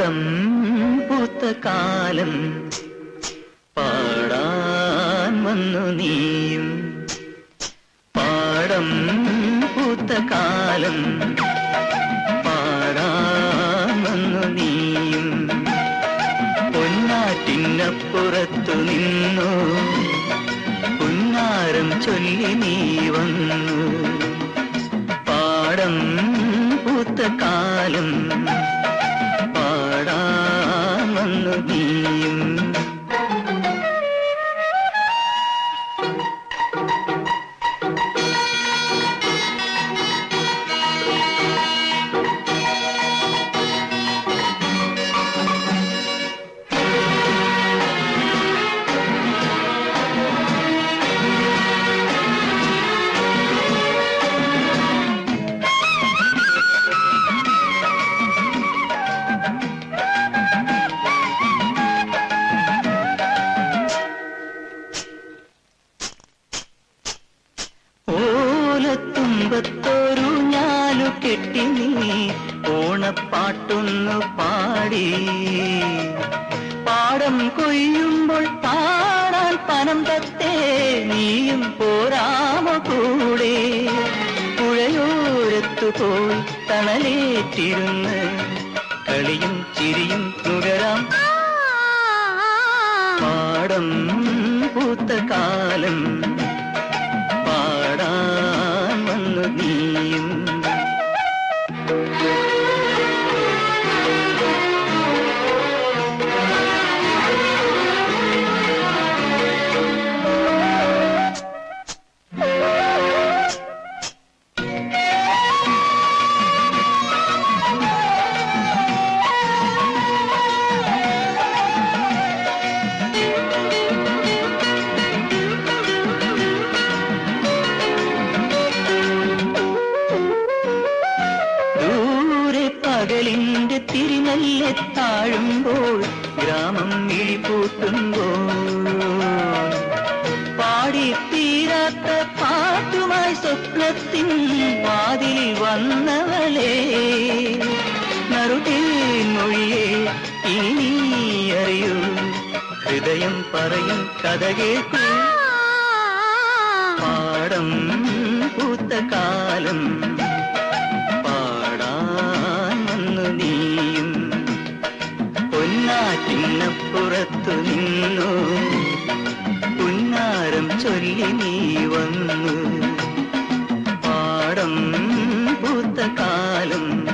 പാടം പൂത്ത കാലം പാടാൻ വന്നു നീയും പാടം പൂത്ത കാലം പാടാൻ വന്നു നീയും പൊന്നാറ്റിനപ്പുറത്തു നിന്നു പുന്നാരം ചൊല്ലി നീ വന്നു പാടം പൂത്ത കാലം പാടാൻ വന്നു നീയും ഓലത്തുമ്പത്തൊരു ഞാലു കെട്ടി നീ ഓണപ്പാട്ടൊന്നു പാടി പാടം കൊയ്യുമ്പോൾ പാടാൻ പനം തത്തേ നീയും പോരാമ കൂടെ പുഴയോരത്തു പോയി തണലേറ്റിരുന്ന് കളിയും ചിരിയും നുകരാം പാടം പൂത്ത കാലം പാടാൻ വന്നു നീയും ദൂരെ പകലിന്റെ തിരിനല്ലെ താഴുമ്പോൾ ഗ്രാമം ഇഴിപൂട്ടുമ്പോൾ പാടി തീരാത്ത പാട്ടുമായി സ്വപ്നത്തിൻ വാതിൽ വന്നവളെ നറുകേ മൊഴിയെ ഇനി നീ അറിയൂ ഹൃദയം പറയും കഥ കേൾക്കൂ പാടം പൂത്ത കാലം പാടാൻ വന്നു നീയും പൊന്നാറ്റിനപ്പുറത്തു നിന്നു പുന്നാരം ചൊല്ലി നീ വന്നു പാടം പൂത്ത കാലം